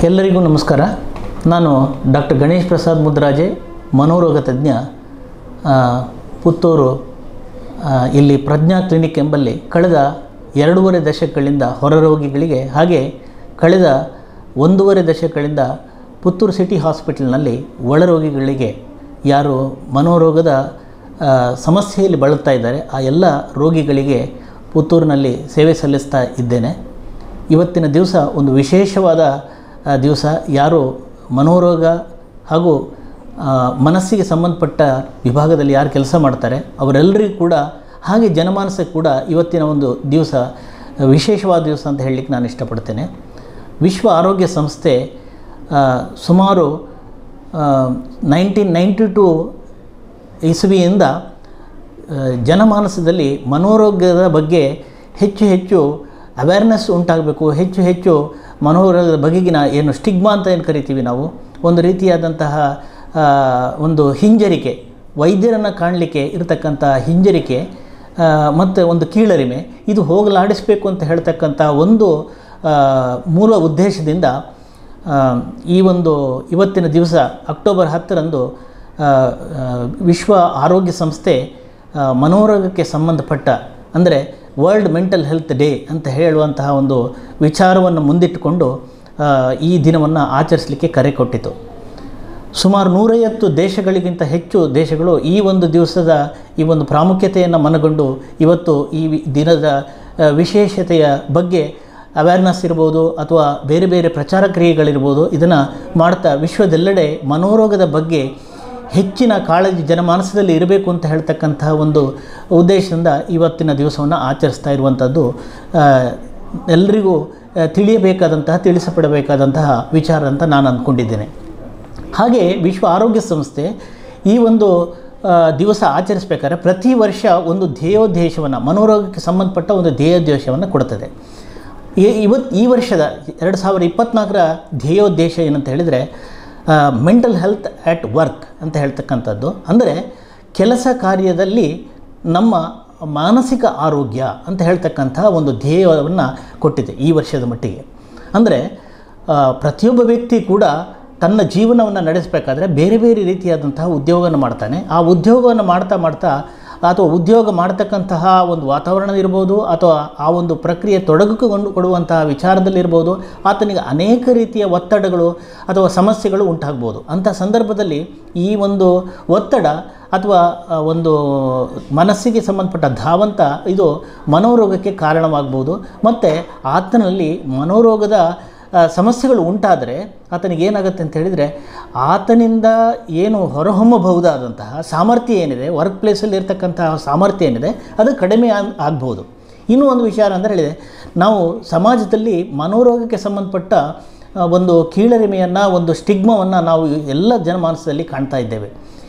ಎಲ್ಲರಿಗೂ ನಮಸ್ಕಾರ ನಾನು ಡಾಕ್ಟರ್ ಗಣೇಶ್ ಪ್ರಸಾದ್ ಮುದ್ರಾಜೆ ಮನೋರೋಗ ತಜ್ಞ ಆ, ಪುತ್ತೂರು ಆ, ಇಲ್ಲಿ ಪ್ರಜ್ಞಾ ಕ್ಲಿನಿಕ್ ಎಂಬಲ್ಲಿ ಕಳೆದ ಎರಡೂವರೆ ದಶಕಗಳಿಂದ ಹೊರರೋಗಿಗಳಿಗೆ ಹಾಗೆ ಕಳೆದ ಒಂದೂವರೆ ದಶಕಗಳಿಂದ ಪುತ್ತೂರು ಸಿಟಿ ಹಾಸ್ಪಿಟಲ್ನಲ್ಲಿ ಒಳರೋಗಿಗಳಿಗೆ ಯಾರು ಮನೋರೋಗದ ಆ, ಸಮಸ್ಯೆಯಲ್ಲಿ ಬಳಲ್ತಾ ಇದ್ದಾರೆ ಆ ಎಲ್ಲ ರೋಗಿಗಳಿಗೆ ಪುತ್ತೂರಿನಲ್ಲಿ ಸೇವೆ ಸಲ್ಲಿಸ್ತಾ ಇದ್ದೇನೆ ಇವತ್ತಿನ ದಿವಸ ಒಂದು ವಿಶೇಷವಾದ ಆ, ದಿವಸ ಯಾರು ಮನೋರೋಗ ಹಾಗೂ ಆ, ಮನಸ್ಸಿಗೆ ಸಂಬಂಧಪಟ್ಟ ವಿಭಾಗದಲ್ಲಿ ಯಾರು ಕೆಲಸ ಮಾಡ್ತಾರೆ ಅವರೆಲ್ಲರಿಗೂ ಕೂಡ ಹಾಗೆ ಜನಮಾನಸಕ್ಕೆ ಕೂಡ ಇವತ್ತಿನ ಒಂದು ದಿವಸ ವಿಶೇಷವಾದ ದಿವಸ ಅಂತ ಹೇಳಲಿಕ್ಕೆ ನಾನು ಇಷ್ಟಪಡ್ತೇನೆ ವಿಶ್ವ ಆರೋಗ್ಯ ಸಂಸ್ಥೆ ಆ, ಸುಮಾರು ನೈನ್ಟೀನ್ ನೈಂಟಿ ಟು ಇಸವಿಯಿಂದ ಆ, ಜನಮಾನಸದಲ್ಲಿ ಮನೋರೋಗದ ಬಗ್ಗೆ ಹೆಚ್ಚು ಹೆಚ್ಚು ಅವೇರ್ನೆಸ್ ಉಂಟಾಗಬೇಕು ಹೆಚ್ಚು ಹೆಚ್ಚು ಮನೋರೋಗದ ಬಗೆಗಿನ ಏನು ಸ್ಟಿಗ್ಮಾ ಅಂತ ಏನು ಕರಿತೀವಿ ನಾವು ಒಂದು ರೀತಿಯಾದಂತಹ ಆ, ಒಂದು ಹಿಂಜರಿಕೆ ವೈದ್ಯರನ್ನು ಕಾಣಲಿಕ್ಕೆ ಇರತಕ್ಕಂಥ ಹಿಂಜರಿಕೆ ಆ, ಮತ್ತು ಒಂದು ಕೀಳರಿಮೆ ಇದು ಹೋಗಲಾಡಿಸಬೇಕು ಅಂತ ಹೇಳ್ತಕ್ಕಂಥ ಒಂದು ಆ, ಮೂಲ ಉದ್ದೇಶದಿಂದ ಆ, ಈ ಒಂದು ಇವತ್ತಿನ ದಿವಸ ಅಕ್ಟೋಬರ್ ಹತ್ತರಂದು ಆ, ಆ, ವಿಶ್ವ ಆರೋಗ್ಯ ಸಂಸ್ಥೆ ಆ, ಮನೋರೋಗಕ್ಕೆ ಸಂಬಂಧಪಟ್ಟ ಅಂದರೆ ವರ್ಲ್ಡ್ ಮೆಂಟಲ್ ಹೆಲ್ತ್ ಡೇ ಅಂತ ಹೇಳುವಂತಹ ಒಂದು ವಿಚಾರವನ್ನು ಮುಂದಿಟ್ಟುಕೊಂಡು ಆ, ಈ ದಿನವನ್ನು ಆಚರಿಸಲಿಕ್ಕೆ ಕರೆ ಕೊಟ್ಟಿತು ಸುಮಾರು ನೂರೈವತ್ತು ದೇಶಗಳಿಗಿಂತ ಹೆಚ್ಚು ದೇಶಗಳು ಈ ಒಂದು ದಿವಸದ ಈ ಒಂದು ಪ್ರಾಮುಖ್ಯತೆಯನ್ನು ಮನಗೊಂಡು ಇವತ್ತು ಈ ವಿ- ದಿನದ ಆ, ವಿಶೇಷತೆಯ ಬಗ್ಗೆ ಅವೇರ್ನೆಸ್ ಇರ್ಬೋದು ಅಥವಾ ಬೇರೆ ಬೇರೆ ಪ್ರಚಾರ ಕ್ರಿಯೆಗಳಿರ್ಬೋದು ಇದನ್ನು ಮಾಡ್ತಾ ವಿಶ್ವದೆಲ್ಲೆಡೆ ಮನೋರೋಗದ ಬಗ್ಗೆ ಹೆಚ್ಚಿನ ಕಾಳಜಿ ಜನಮಾನಸದಲ್ಲಿ ಇರಬೇಕು ಅಂತ ಹೇಳ್ತಕ್ಕಂತಹ ಒಂದು ಉದ್ದೇಶದಿಂದ ಇವತ್ತಿನ ದಿವಸವನ್ನು ಆಚರಿಸ್ತಾ ಇರುವಂಥದ್ದು ಆ, ಎಲ್ರಿಗೂ ಆ, ತಿಳಿಯಬೇಕಾದಂತಹ ತಿಳಿಸಪಡಬೇಕಾದಂತಹ ವಿಚಾರ ಅಂತ ನಾನು ಅಂದ್ಕೊಂಡಿದ್ದೇನೆ ಹಾಗೆ ವಿಶ್ವ ಆರೋಗ್ಯ ಸಂಸ್ಥೆ ಈ ಒಂದು ಆ, ದಿವಸ ಆಚರಿಸಬೇಕಾದ್ರೆ ಪ್ರತಿ ವರ್ಷ ಒಂದು ಧ್ಯೇಯೋದ್ದೇಶವನ್ನು ಮನೋರೋಗಕ್ಕೆ ಸಂಬಂಧಪಟ್ಟ ಒಂದು ಧ್ಯೇಯೋದ್ದೇಶವನ್ನು ಕೊಡುತ್ತದೆ ಈ- ಇವತ್ತು ಈ ವರ್ಷದ ಎರಡು ಸಾವಿರದ ಇಪ್ಪತ್ತ್ನಾಲ್ಕರ ಧ್ಯೇಯೋದ್ದೇಶ ಏನಂತ ಹೇಳಿದರೆ ಮೆಂಟಲ್ ಹೆಲ್ತ್ ಆ್ಯಟ್ ವರ್ಕ್ ಅಂತ ಹೇಳ್ತಕ್ಕಂಥದ್ದು ಅಂದರೆ ಕೆಲಸ ಕಾರ್ಯದಲ್ಲಿ ನಮ್ಮ ಮಾನಸಿಕ ಆರೋಗ್ಯ ಅಂತ ಹೇಳ್ತಕ್ಕಂಥ ಒಂದು ಧ್ಯೇಯವನ್ನು ಕೊಟ್ಟಿದೆ ಈ ವರ್ಷದ ಮಟ್ಟಿಗೆ ಅಂದರೆ ಆ, ಪ್ರತಿಯೊಬ್ಬ ವ್ಯಕ್ತಿ ಕೂಡ ತನ್ನ ಜೀವನವನ್ನು ನಡೆಸಬೇಕಾದ್ರೆ ಬೇರೆ ಬೇರೆ ರೀತಿಯಾದಂತಹ ಉದ್ಯೋಗವನ್ನು ಮಾಡ್ತಾನೆ ಆ ಉದ್ಯೋಗವನ್ನು ಮಾಡ್ತಾ ಮಾಡ್ತಾ ಅಥವಾ ಉದ್ಯೋಗ ಮಾಡ್ತಕ್ಕಂತಹ ಒಂದು ವಾತಾವರಣ ಇರ್ಬೋದು ಅಥವಾ ಆ ಒಂದು ಪ್ರಕ್ರಿಯೆ ತೊಡಗಿಕೊಂಡು ಕೊಡುವಂತಹ ವಿಚಾರದಲ್ಲಿರ್ಬೋದು ಆತನಿಗೆ ಅನೇಕ ರೀತಿಯ ಒತ್ತಡಗಳು ಅಥವಾ ಸಮಸ್ಯೆಗಳು ಉಂಟಾಗ್ಬೋದು ಅಂಥ ಸಂದರ್ಭದಲ್ಲಿ ಈ ಒಂದು ಒತ್ತಡ ಅಥವಾ ಆ, ಒಂದು ಮನಸ್ಸಿಗೆ ಸಂಬಂಧಪಟ್ಟ ಧಾವಂತ ಇದು ಮನೋರೋಗಕ್ಕೆ ಕಾರಣವಾಗ್ಬೋದು ಮತ್ತು ಆತನಲ್ಲಿ ಮನೋರೋಗದ ಆ, ಸಮಸ್ಯೆಗಳು ಉಂಟಾದರೆ ಆತನಿಗೆ ಏನಾಗುತ್ತೆ ಅಂತ ಹೇಳಿದರೆ ಆತನಿಂದ ಏನು ಹೊರಹೊಮ್ಮಬಹುದಾದಂತಹ ಸಾಮರ್ಥ್ಯ ಏನಿದೆ ವರ್ಕ್ ಪ್ಲೇಸಲ್ಲಿ ಇರ್ತಕ್ಕಂತಹ ಸಾಮರ್ಥ್ಯ ಏನಿದೆ ಅದು ಕಡಿಮೆ ಆಗ್- ಆಗ್ಬೋದು ಇನ್ನೂ ಒಂದು ವಿಚಾರ ಅಂದರೆ ಹೇಳಿದೆ ನಾವು ಸಮಾಜದಲ್ಲಿ ಮನೋರೋಗಕ್ಕೆ ಸಂಬಂಧಪಟ್ಟ ಆ, ಒಂದು ಕೀಳರಿಮೆಯನ್ನು ಒಂದು ಸ್ಟಿಗ್ಮವನ್ನು ನಾವು ಎಲ್ಲ ಜನಮಾನಸದಲ್ಲಿ ಕಾಣ್ತಾ ಇದ್ದೇವೆ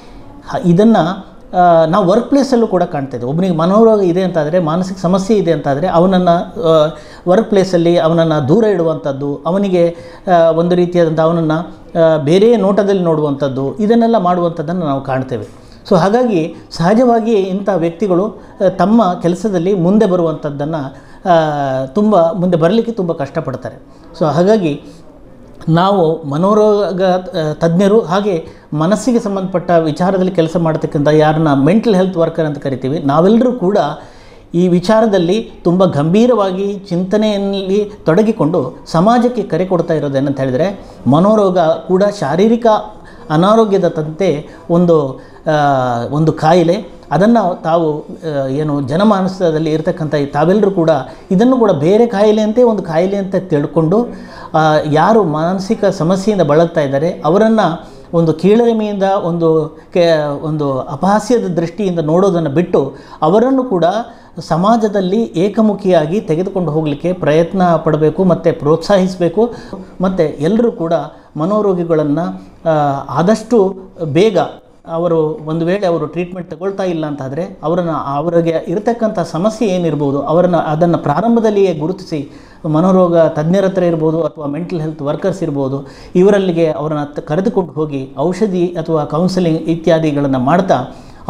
ಇದನ್ನು ನಾವು ವರ್ಕ್ ಪ್ಲೇಸಲ್ಲೂ ಕೂಡ ಕಾಣ್ತಾ ಇದ್ದೇವೆ ಒಬ್ಬನಿಗೆ ಮನೋರೋಗ ಇದೆ ಅಂತಾದರೆ ಮಾನಸಿಕ ಸಮಸ್ಯೆ ಇದೆ ಅಂತಾದರೆ ಅವನನ್ನು ವರ್ಕ್ ಪ್ಲೇಸಲ್ಲಿ ಅವನನ್ನು ದೂರ ಇಡುವಂಥದ್ದು ಅವನಿಗೆ ಆ, ಒಂದು ರೀತಿಯಾದಂಥ ಅವನನ್ನು ಬೇರೆ ನೋಟದಲ್ಲಿ ನೋಡುವಂಥದ್ದು ಇದನ್ನೆಲ್ಲ ಮಾಡುವಂಥದ್ದನ್ನು ನಾವು ಕಾಣ್ತೇವೆ ಸೊ ಹಾಗಾಗಿ ಸಹಜವಾಗಿ ಇಂಥ ವ್ಯಕ್ತಿಗಳು ಆ, ತಮ್ಮ ಕೆಲಸದಲ್ಲಿ ಮುಂದೆ ಬರುವಂಥದ್ದನ್ನು ತುಂಬ ಮುಂದೆ ಬರಲಿಕ್ಕೆ ತುಂಬ ಕಷ್ಟಪಡ್ತಾರೆ ಸೊ ಹಾಗಾಗಿ ನಾವು ಮನೋರೋಗ ಆ, ತಜ್ಞರು ಹಾಗೆ ಮನಸ್ಸಿಗೆ ಸಂಬಂಧಪಟ್ಟ ವಿಚಾರದಲ್ಲಿ ಕೆಲಸ ಮಾಡ್ತಕ್ಕಂಥ ಯಾರನ್ನ ಮೆಂಟಲ್ ಹೆಲ್ತ್ ವರ್ಕರ್ ಅಂತ ಕರಿತೀವಿ ನಾವೆಲ್ಲರೂ ಕೂಡ ಈ ವಿಚಾರದಲ್ಲಿ ತುಂಬ ಗಂಭೀರವಾಗಿ ಚಿಂತನೆಯಲ್ಲಿ ತೊಡಗಿಕೊಂಡು ಸಮಾಜಕ್ಕೆ ಕರೆ ಕೊಡ್ತಾ ಇರೋದೇನಂತ ಹೇಳಿದರೆ ಮನೋರೋಗ ಕೂಡ ಶಾರೀರಿಕ ಅನಾರೋಗ್ಯದ ತಂತೆ ಒಂದು ಆ, ಒಂದು ಕಾಯಿಲೆ ಅದನ್ನು ತಾವು ಆ, ಏನು ಜನಮಾನಸದಲ್ಲಿ ಇರತಕ್ಕಂಥ ಈ ತಾವೆಲ್ಲರೂ ಕೂಡ ಇದನ್ನು ಕೂಡ ಬೇರೆ ಕಾಯಿಲೆಯಂತೆ ಒಂದು ಕಾಯಿಲೆ ಅಂತ ತಿಳ್ಕೊಂಡು ಆ, ಯಾರು ಮಾನಸಿಕ ಸಮಸ್ಯೆಯಿಂದ ಬಳಲ್ತಾ ಇದ್ದಾರೆ ಅವರನ್ನು ಒಂದು ಕೀಳರಿಮೆಯಿಂದ ಒಂದು ಕೆ ಒಂದು ಅಪಹಾಸ್ಯದ ದೃಷ್ಟಿಯಿಂದ ನೋಡೋದನ್ನು ಬಿಟ್ಟು ಅವರನ್ನು ಕೂಡ ಸಮಾಜದಲ್ಲಿ ಏಕಮುಖಿಯಾಗಿ ತೆಗೆದುಕೊಂಡು ಹೋಗಲಿಕ್ಕೆ ಪ್ರಯತ್ನ ಪಡಬೇಕು ಮತ್ತು ಪ್ರೋತ್ಸಾಹಿಸಬೇಕು ಮತ್ತು ಎಲ್ಲರೂ ಕೂಡ ಮನೋರೋಗಿಗಳನ್ನು ಆ, ಆದಷ್ಟು ಬೇಗ ಅವರು ಒಂದು ವೇಳೆ ಅವರು ಟ್ರೀಟ್ಮೆಂಟ್ ತಗೊಳ್ತಾ ಇಲ್ಲ ಅಂತಾದರೆ ಅವರನ್ನು ಅವರಿಗೆ ಇರತಕ್ಕಂಥ ಸಮಸ್ಯೆ ಏನಿರ್ಬೋದು ಅವರನ್ನು ಅದನ್ನು ಪ್ರಾರಂಭದಲ್ಲಿಯೇ ಗುರುತಿಸಿ ಮನೋರೋಗ ತಜ್ಞರ ಹತ್ರ ಇರ್ಬೋದು ಅಥವಾ ಮೆಂಟಲ್ ಹೆಲ್ತ್ ವರ್ಕರ್ಸ್ ಇರ್ಬೋದು ಇವರಲ್ಲಿಗೆ ಅವರನ್ನು ತ- ಕರೆದುಕೊಂಡು ಹೋಗಿ ಔಷಧಿ ಅಥವಾ ಕೌನ್ಸಿಲಿಂಗ್ ಇತ್ಯಾದಿಗಳನ್ನು ಮಾಡ್ತಾ